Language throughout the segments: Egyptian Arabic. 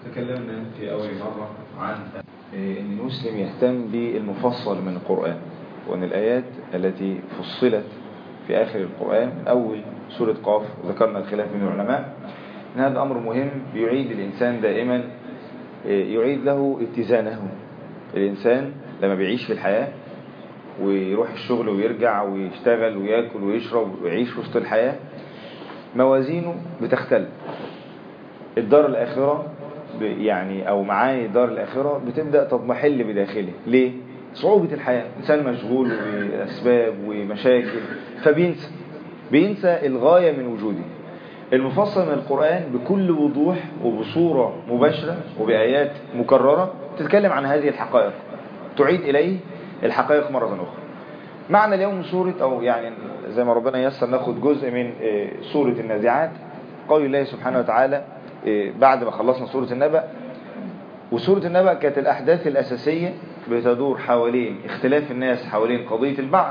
تكلمنا في أول مرة عن أن المسلم يهتم بالمفصل من القرآن وأن الآيات التي فصلت في آخر القرآن أول سورة قاف ذكرنا الخلاف من العلماء إن هذا أمر مهم بيعيد الإنسان دائما يعيد له اتزانه الإنسان لما بيعيش في الحياة ويروح الشغل ويرجع ويشتغل ويأكل ويشرب ويعيش وسط الحياة موازينه بتختلف الدار الآخرة يعني أو معاني الدار الآخرة بتبدأ تضمحل بداخله ليه؟ صعوبة الحياة إنسان مشغول بأسباب ومشاكل فبينسى بينسى الغاية من وجوده المفصل من القرآن بكل وضوح وبصورة مباشرة وبآيات مكررة تتكلم عن هذه الحقائق تعيد إليه الحقائق مرة أخرى معنى اليوم سورة أو يعني زي ما ربنا يسر ناخد جزء من سورة النازعات قول الله سبحانه وتعالى بعد ما خلصنا سورة النبأ وسورة النبأ كانت الأحداث الأساسية بتدور حوالين اختلاف الناس حوالين قضية البعث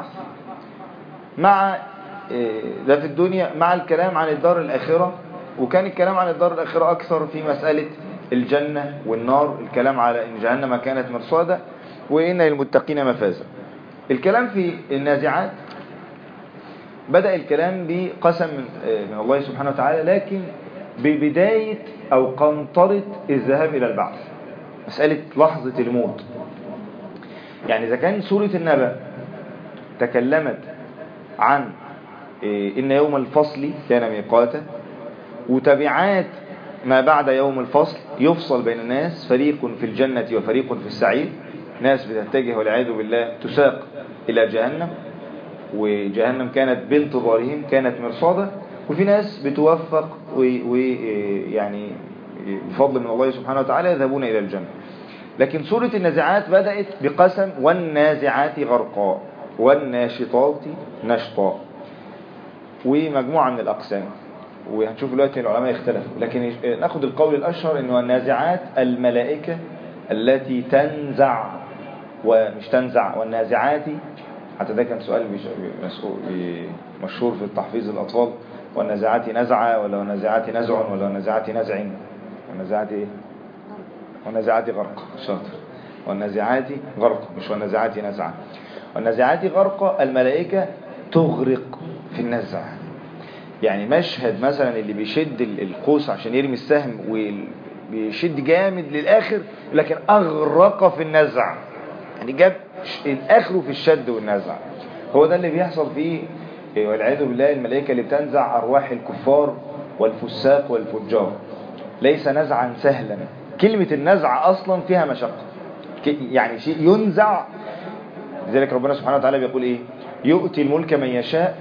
مع ده في الدنيا مع الكلام عن الدار الآخرة وكان الكلام عن الدار الآخرة أكثر في مسألة الجنة والنار الكلام على إن جهنم كانت مرصادة وإن للمتقين مفازا الكلام في النازعات بدأ الكلام بقسم من الله سبحانه وتعالى لكن ببداية أو قنطرة الذهاب إلى البعث مسألة لحظة الموت يعني إذا كان سورة النبأ تكلمت عن إن يوم الفصل كان ميقاتا وتبعات ما بعد يوم الفصل يفصل بين الناس فريق في الجنة وفريق في السعير ناس بتتجه والعياذ بالله تساق إلى جهنم وجهنم كانت بانتظارهم كانت مرصادة وفي ناس بتوفق ويعني بفضل من الله سبحانه وتعالى يذهبون إلى الجنة لكن سورة النازعات بدأت بقسم والنازعات غرقا والناشطات نشطا ومجموعة من الأقسام وهنشوف دلوقتي العلماء يختلفوا لكن ناخد القول الأشهر أنه النازعات الملائكة التي تنزع ومش تنزع والنازعات حتى ده كان سؤال مشهور في التحفيظ الأطفال والنازعات نزعة ولا والنازعات نزع ولا والنازعات نزع والنازعات ايه والنازعات غرق شاطر والنازعات غرق مش والنازعات نزعة والنازعات غرق الملائكة تغرق في النزع يعني مشهد مثلا اللي بيشد القوس عشان يرمي السهم وبيشد جامد للآخر لكن أغرق في النزع يعني جاب الآخر في الشد والنزع هو ده اللي بيحصل فيه والعياذ بالله الملائكة اللي بتنزع أرواح الكفار والفساق والفجار ليس نزعا سهلا كلمة النزع أصلا فيها مشقة يعني شيء ينزع لذلك ربنا سبحانه وتعالى بيقول إيه يؤتي الملك من يشاء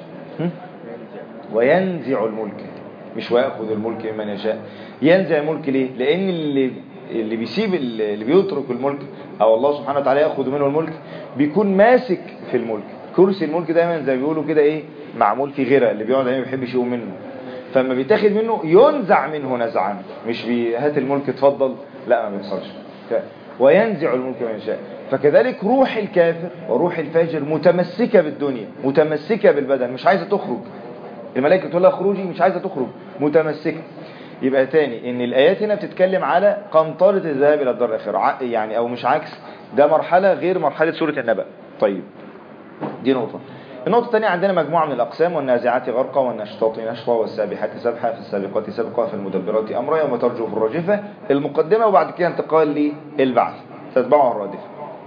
وينزع الملك مش ويأخذ الملك من يشاء ينزع الملك ليه لأن اللي اللي بيسيب اللي بيترك الملك أو الله سبحانه وتعالى يأخذ منه الملك بيكون ماسك في الملك كرسي الملك دايما زي ما بيقولوا كده ايه معمول في غيره اللي بيقعد عليه ما بيحبش يقوم منه فلما بيتاخد منه ينزع منه نزعا مش هات الملك اتفضل لا ما بيحصلش وينزع الملك من يشاء فكذلك روح الكافر وروح الفاجر متمسكة بالدنيا متمسكة بالبدن مش عايزة تخرج الملائكة تقول لها خروجي مش عايزة تخرج متمسكة يبقى تاني ان الايات هنا بتتكلم على قنطرة الذهاب الى الدار الاخره يعني او مش عكس ده مرحلة غير مرحلة سورة النبأ طيب دي نقطة النقطة الثانية عندنا مجموعة من الأقسام والنازعات غرقا والنشطات نشطا والسابحات سبحا في السابقات سبقا في المدبرات أمرا يوم ترجو في الرجفة المقدمة وبعد كده انتقال للبعث تتبعها الرادفة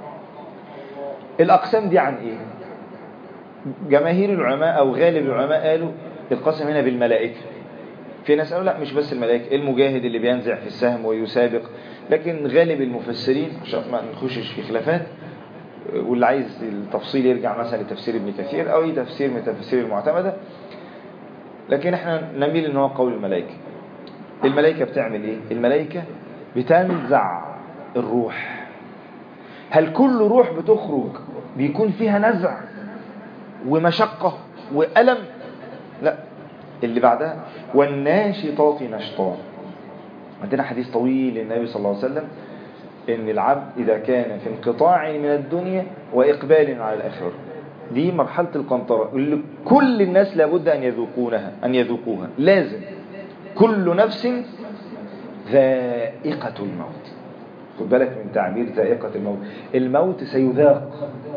الأقسام دي عن إيه جماهير العلماء أو غالب العلماء قالوا القسم هنا بالملائكة في ناس قالوا لا مش بس الملائكة المجاهد اللي بينزع في السهم ويسابق لكن غالب المفسرين عشان ما نخشش في خلافات واللي عايز التفصيل يرجع مثلا لتفسير ابن كثير او اي تفسير من التفاسير المعتمدة لكن احنا نميل ان هو قول الملائكة الملائكة بتعمل ايه الملائكة بتنزع الروح هل كل روح بتخرج بيكون فيها نزع ومشقة وألم لا اللي بعدها والناشطات نشطا عندنا حديث طويل للنبي صلى الله عليه وسلم ان العبد اذا كان في انقطاع من الدنيا واقبال على الاخره دي مرحلة القنطرة اللي كل الناس لابد ان يذوقونها ان يذوقوها لازم كل نفس ذائقة الموت خد بالك من تعبير ذائقة الموت الموت سيذاق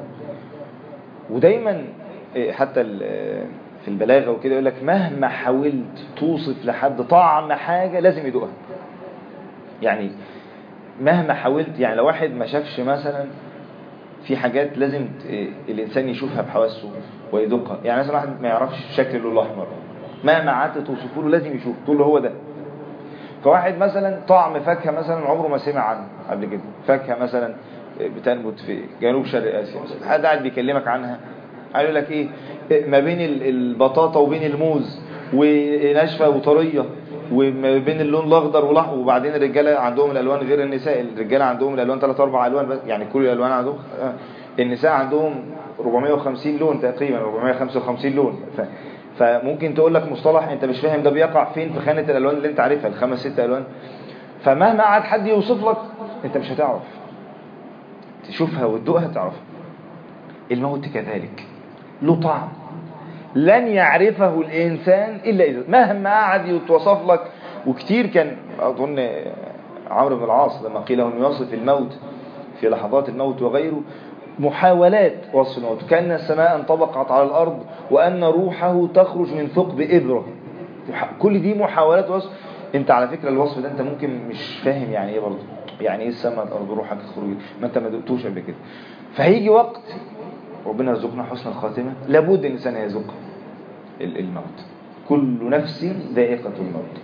ودايما حتى في البلاغة وكده يقول لك مهما حاولت توصف لحد طعم حاجة لازم يدوقها يعني مهما حاولت يعني لو واحد ما شافش مثلا في حاجات لازم الإنسان يشوفها بحواسه ويذوقها يعني مثلا واحد ما يعرفش شكل اللون الأحمر مهما قعدت توصفه له لازم يشوف تقول له هو ده فواحد مثلا طعم فاكهة مثلا عمره ما سمع عنه قبل كده فاكهة مثلا بتنبت في جنوب شرق آسيا مثلا حد قاعد بيكلمك عنها قال لك ايه ما بين البطاطا وبين الموز وناشفة وطرية وما بين اللون الاخضر والاحمر وبعدين الرجاله عندهم الالوان غير النساء الرجاله عندهم الالوان 3 4 الوان بس يعني كل الالوان عندهم النساء عندهم 450 لون تقريبا 455 لون ف... فممكن تقول لك مصطلح انت مش فاهم ده بيقع فين في خانه الالوان اللي انت عارفها الخمس ست الوان فمهما قعد حد يوصف لك انت مش هتعرف تشوفها وتدوقها تعرفها الموت كذلك له طعم لن يعرفه الإنسان إلا إذا مهما قعد يتوصف لك وكتير كان أظن عمرو بن العاص لما قيل له أنه يصف الموت في لحظات الموت وغيره محاولات وصف الموت كأن السماء انطبقت على الأرض وأن روحه تخرج من ثقب إبرة كل دي محاولات وصف انت على فكرة الوصف ده انت ممكن مش فاهم يعني ايه برضه يعني ايه السماء الأرض روحك تخرج ما انت ما دقتوش قبل كده فهيجي وقت ربنا يرزقنا حسن الخاتمة لابد الإنسان يذوق الموت كل نفس ذائقة الموت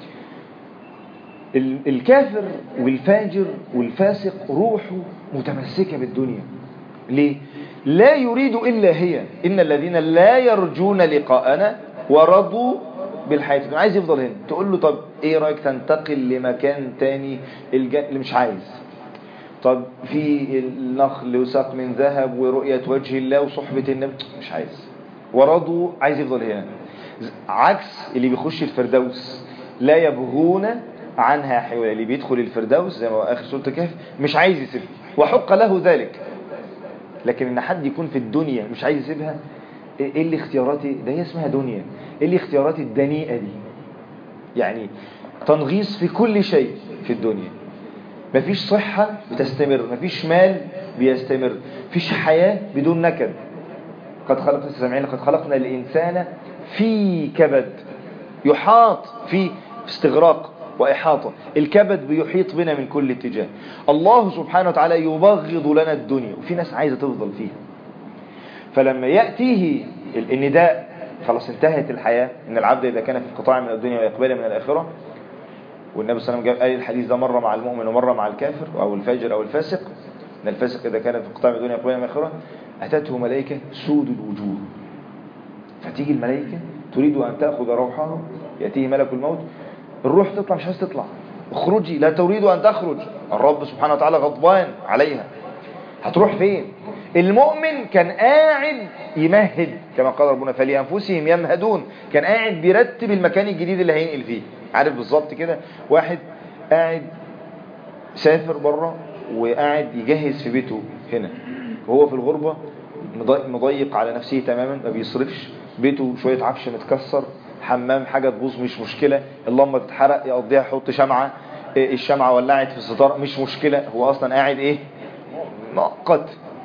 الكافر والفاجر والفاسق روحه متمسكة بالدنيا ليه؟ لا يريد إلا هي إن الذين لا يرجون لقاءنا ورضوا بالحياة الدنيا عايز يفضل هنا تقول له طب ايه رأيك تنتقل لمكان تاني الجن... اللي مش عايز طب في النخل وساق من ذهب ورؤية وجه الله وصحبة النبي مش عايز ورضوا عايز يفضل هنا عكس اللي بيخش الفردوس لا يبغون عنها حولا اللي بيدخل الفردوس زي ما اخر سورة الكهف مش عايز يسيبها وحق له ذلك لكن ان حد يكون في الدنيا مش عايز يسيبها ايه اللي اختياراتي ده هي اسمها دنيا ايه اللي اختياراتي الدنيئة دي يعني تنغيص في كل شيء في الدنيا مفيش صحة بتستمر مفيش مال بيستمر مفيش حياة بدون نكد قد خلقنا السامعين قد خلقنا الإنسان في كبد يحاط في استغراق وإحاطة الكبد بيحيط بنا من كل اتجاه الله سبحانه وتعالى يبغض لنا الدنيا وفي ناس عايزة تفضل فيها فلما يأتيه النداء خلاص انتهت الحياة ان العبد إذا كان في قطاع من الدنيا وإقبال من الآخرة والنبي صلى الله عليه وسلم قال الحديث ده مرة مع المؤمن ومرة مع الكافر أو الفاجر أو الفاسق ان الفاسق إذا كان في قطاع من الدنيا وإقبال من الآخرة أتته ملائكة سود الوجوه فتيجي الملائكة تريد أن تأخذ روحه يأتيه ملك الموت الروح تطلع مش عايز تطلع اخرجي لا تريد أن تخرج الرب سبحانه وتعالى غضبان عليها هتروح فين المؤمن كان قاعد يمهد كما قال ربنا فلأنفسهم يمهدون كان قاعد بيرتب المكان الجديد اللي هينقل فيه عارف بالظبط كده واحد قاعد سافر بره وقاعد يجهز في بيته هنا وهو في الغربة مضيق على نفسه تماما ما بيصرفش بيته شوية عفش متكسر حمام حاجة تبوظ مش مشكلة اللمبة تتحرق يقضيها يحط شمعة الشمعة ولعت في الستار مش مشكلة هو أصلا قاعد إيه مؤقت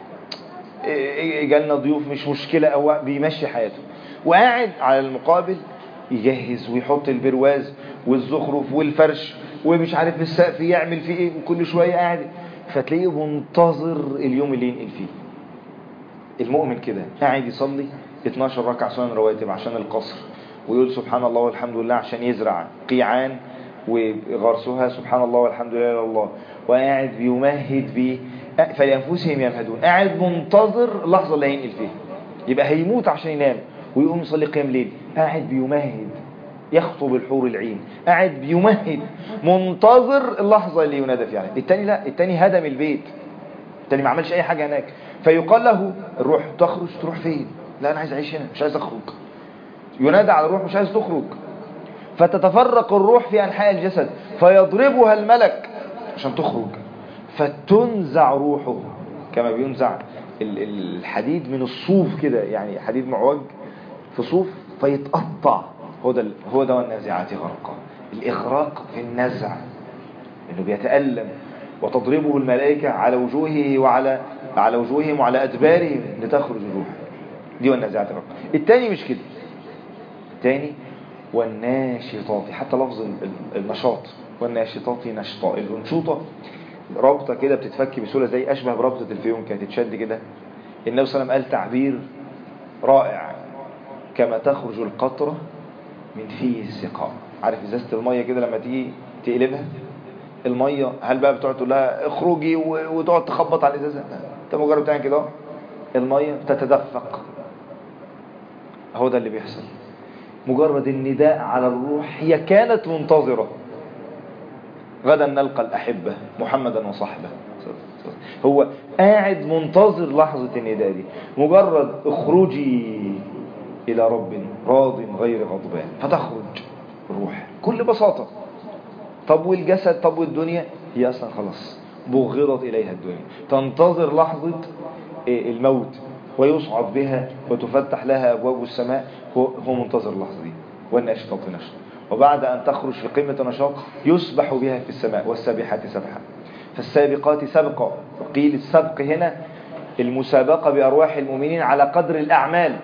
جالنا ضيوف مش مشكلة هو بيمشي حياته وقاعد على المقابل يجهز ويحط البرواز والزخرف والفرش ومش عارف السقف يعمل فيه ايه وكل شوية قاعد فتلاقيه منتظر اليوم اللي ينقل فيه المؤمن كده قاعد يصلي 12 ركعة سنن رواتب عشان القصر ويقول سبحان الله والحمد لله عشان يزرع قيعان وغرسها سبحان الله والحمد لله الله وقاعد بيمهد بيه فلأنفسهم يمهدون قاعد منتظر اللحظة اللي هينقل فيها يبقى هيموت عشان ينام ويقوم يصلي قيام ليل قاعد بيمهد يخطب الحور العين قاعد بيمهد منتظر اللحظة اللي ينادى فيها التاني لا التاني هدم البيت التاني ما عملش اي حاجة هناك فيقال له الروح تخرج تروح فين لا انا عايز اعيش هنا مش عايز اخرج ينادى على الروح مش عايز تخرج فتتفرق الروح في انحاء الجسد فيضربها الملك عشان تخرج فتنزع روحه كما بينزع الحديد من الصوف كده يعني حديد معوج في صوف فيتقطع هو ده هو ده والنازعات غرقا الإغراق في النزع انه بيتألم وتضربه الملائكة على وجوهه وعلى على وجوههم وعلى أدبارهم لتخرج الروح دي والنازعات غرقا التاني مش كده التاني والناشطات حتى لفظ النشاط والناشطات نشطا الانشوطة رابطة كده بتتفك بسهولة زي أشبه برابطة الفيوم كانت تتشد كده النبي صلى الله عليه وسلم قال تعبير رائع كما تخرج القطرة من فيه السقاء عارف ازازة المية كده لما تيجي تقلبها المية هل بقى بتقعد تقول لها اخرجي وتقعد تخبط على الازازة انت مجرد تعمل كده المية بتتدفق هو ده اللي بيحصل مجرد النداء على الروح هي كانت منتظرة غدا نلقى الأحبة محمدا وصحبه هو قاعد منتظر لحظة النداء دي مجرد اخرجي إلى رب راض غير غضبان فتخرج الروح كل بساطة طب والجسد طب والدنيا هي أصلا خلاص بغضت إليها الدنيا تنتظر لحظة الموت ويصعد بها وتفتح لها أبواب السماء هو منتظر اللحظة دي والناشطة نشط وبعد أن تخرج في قمة النشاط يسبح بها في السماء والسابحات سبحا فالسابقات سبقا وقيل السبق هنا المسابقة بأرواح المؤمنين على قدر الأعمال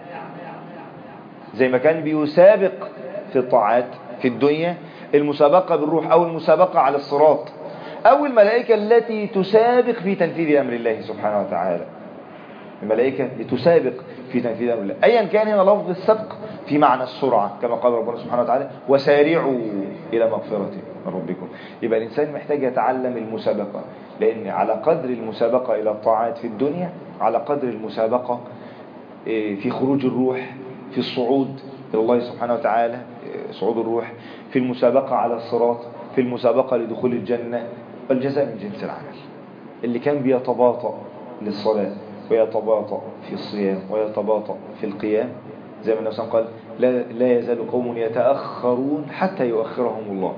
زي ما كان بيسابق في الطاعات في الدنيا المسابقة بالروح أو المسابقة على الصراط أو الملائكة التي تسابق في تنفيذ أمر الله سبحانه وتعالى الملائكة لتسابق في تنفيذ أمر الله أيا كان هنا لفظ السبق في معنى السرعة كما قال ربنا سبحانه وتعالى وسارعوا إلى مغفرة من ربكم يبقى الإنسان محتاج يتعلم المسابقة لأن على قدر المسابقة إلى الطاعات في الدنيا على قدر المسابقة في خروج الروح في الصعود إلى الله سبحانه وتعالى صعود الروح في المسابقة على الصراط في المسابقة لدخول الجنة والجزاء من جنس العمل اللي كان بيتباطأ للصلاة ويتباطأ في الصيام ويتباطأ في القيام زي ما النبي صلى الله عليه وسلم قال لا, لا يزال قوم يتأخرون حتى يؤخرهم الله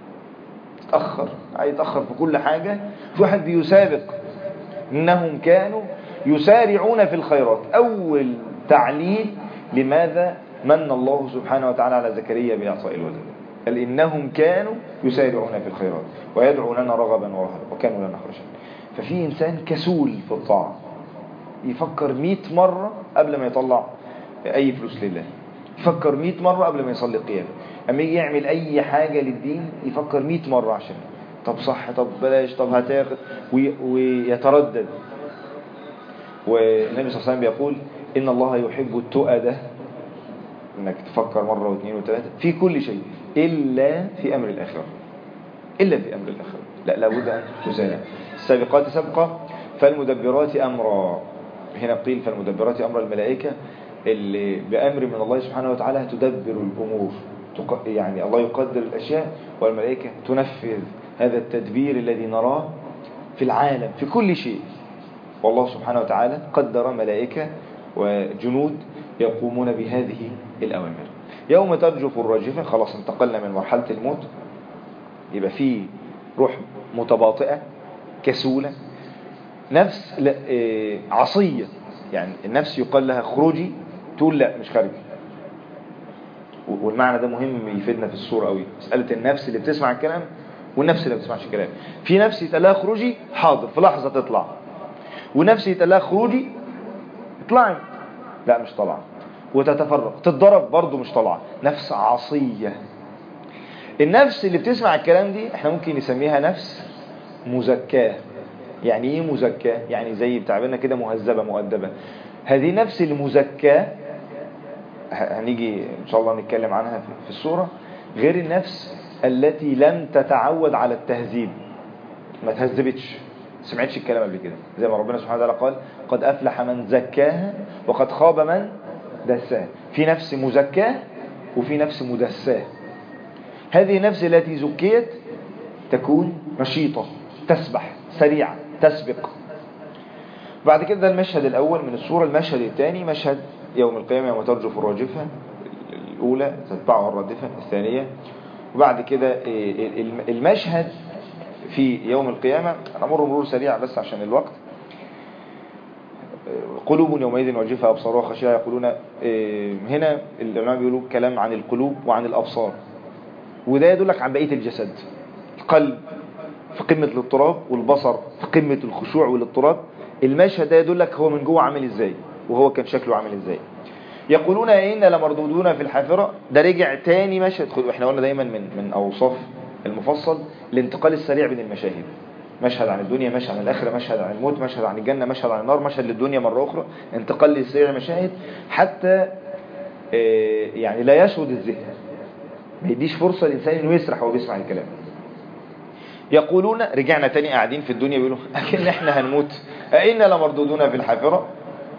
تأخر يتأخر في كل حاجة في واحد بيسابق إنهم كانوا يسارعون في الخيرات أول تعليل لماذا من الله سبحانه وتعالى على زكريا بإعطاء الولد قال إنهم كانوا يسارعون في الخيرات ويدعوننا رغبا ورهبا وكانوا لنا خرجا ففي إنسان كسول في الطاعة يفكر مئة مرة قبل ما يطلع أي فلوس لله يفكر مئة مرة قبل ما يصلي قيام أما يجي يعمل أي حاجة للدين يفكر مئة مرة عشان طب صح طب بلاش طب هتاخد ويتردد والنبي صلى الله عليه وسلم بيقول إن الله يحب التؤدة انك تفكر مرة واثنين وثلاثة في كل شيء إلا في أمر الآخرة إلا في أمر الآخرة لا لابد أن تسارع السابقات سبقة فالمدبرات أمرا هنا قيل فالمدبرات أمر الملائكة اللي بأمر من الله سبحانه وتعالى تدبر الأمور يعني الله يقدر الأشياء والملائكة تنفذ هذا التدبير الذي نراه في العالم في كل شيء والله سبحانه وتعالى قدر ملائكة وجنود يقومون بهذه الأوامر يوم ترجف الراجفة خلاص انتقلنا من مرحلة الموت يبقى في روح متباطئة كسولة نفس عصية يعني النفس يقال لها خروجي تقول لا مش خارجي والمعنى ده مهم يفيدنا في الصورة قوي مسألة النفس اللي بتسمع الكلام والنفس اللي ما بتسمعش الكلام في نفس يتقال لها خروجي حاضر في لحظة تطلع ونفس يتقال لها خروجي اطلعي لا مش طالعه وتتفرق تتضرب برضه مش طالعه نفس عصية النفس اللي بتسمع الكلام دي احنا ممكن نسميها نفس مزكاة يعني ايه مزكاة يعني زي بتعبيرنا كده مهذبة مؤدبة هذه نفس المزكاة هنيجي ان شاء الله نتكلم عنها في الصورة غير النفس التي لم تتعود على التهذيب ما تهذبتش سمعتش الكلام قبل كده زي ما ربنا سبحانه وتعالى قال قد أفلح من زكاها وقد خاب من دساها في نفس مزكاه وفي نفس مدساه هذه النفس التي زكيت تكون نشيطة تسبح سريعة تسبق بعد كده ده المشهد الأول من الصورة المشهد الثاني مشهد يوم القيامة يوم ترجف الراجفة الأولى تتبعها الرادفة الثانية وبعد كده المشهد في يوم القيامة أنا أمر مرور سريع بس عشان الوقت قلوب يومئذ وجفة أبصارها خشية يقولون هنا العلماء بيقولوا كلام عن القلوب وعن الأبصار وده يدلك عن بقية الجسد القلب في قمة الاضطراب والبصر في قمة الخشوع والاضطراب المشهد ده يدلك هو من جوه عامل ازاي وهو كان شكله عامل ازاي يقولون إن لمردودون في الحافرة ده رجع تاني مشهد خد- احنا قلنا دايما من من أوصاف المفصل الانتقال السريع بين المشاهد مشهد عن الدنيا مشهد عن الآخرة مشهد عن الموت مشهد عن الجنة مشهد عن النار مشهد للدنيا مرة أخرى انتقال لسريع مشاهد حتى آه، يعني لا يشرد الذهن ما يديش فرصة الإنسان إنه يسرح وهو بيسمع الكلام يقولون رجعنا تاني قاعدين في الدنيا بيقولوا أكن إحنا هنموت أئنا لمردودون في الحافرة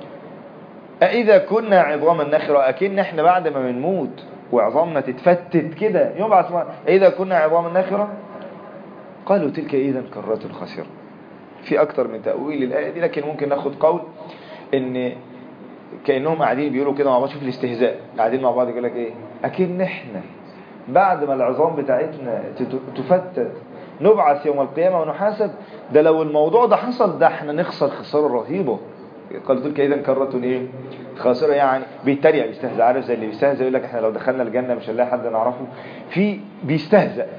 أإذا كنا عظاما نخرة أكن إحنا بعد ما بنموت وعظامنا تتفتت كده يبعث معنا أإذا كنا عظاما نخرة قالوا تلك إذا كرة خاسرة في أكتر من تأويل الآية دي لكن ممكن ناخد قول إن كأنهم قاعدين بيقولوا كده مع بعض شوف الاستهزاء قاعدين مع بعض يقول لك إيه أكن إحنا بعد ما العظام بتاعتنا تت- تفتت نبعث يوم القيامة ونحاسب ده لو الموضوع ده حصل ده احنا نخسر خسارة رهيبة قال تلك اذا كرة ايه خاسرة يعني بيتريق بيستهزأ عارف زي اللي بيستهزأ يقول لك احنا لو دخلنا الجنة مش هنلاقي حد نعرفه في بيستهزأ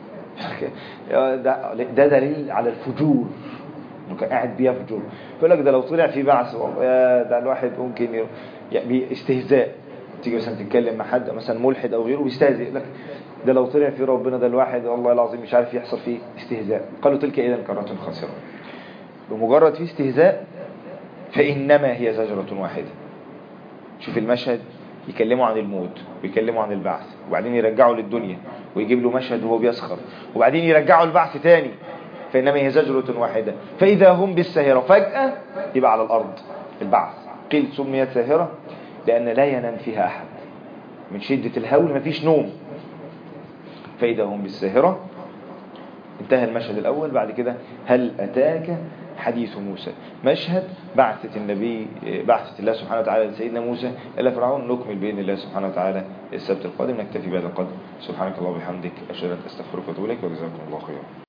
ده, ده دليل على الفجور انه كان قاعد بيفجر يقول لك ده لو طلع في بعث والله يا ده الواحد ممكن ي- يعني استهزاء تيجي مثلا تتكلم مع حد مثلا ملحد او غيره بيستهزئ يقول لك ده لو طلع في ربنا ده الواحد والله العظيم مش عارف يحصل فيه استهزاء قالوا تلك اذا كرة خاسرة بمجرد في استهزاء فإنما هي زجرة واحدة شوف المشهد يكلموا عن الموت ويكلموا عن البعث وبعدين يرجعوا للدنيا ويجيب له مشهد وهو بيسخر وبعدين يرجعوا البعث تاني فإنما هي زجرة واحدة فإذا هم بالساهرة فجأة يبقى على الأرض البعث قيل سميت ساهرة لأن لا ينام فيها أحد من شدة الهول مفيش نوم فإذا هم بالساهرة انتهى المشهد الأول بعد كده هل أتاك حديث موسى مشهد بعثة النبي بعثة الله سبحانه وتعالى لسيدنا موسى إلى فرعون نكمل بإذن الله سبحانه وتعالى السبت القادم نكتفي بهذا القدر سبحانك الله وبحمدك أشهد أن أستغفرك وأتوب إليك وجزاكم الله خيرا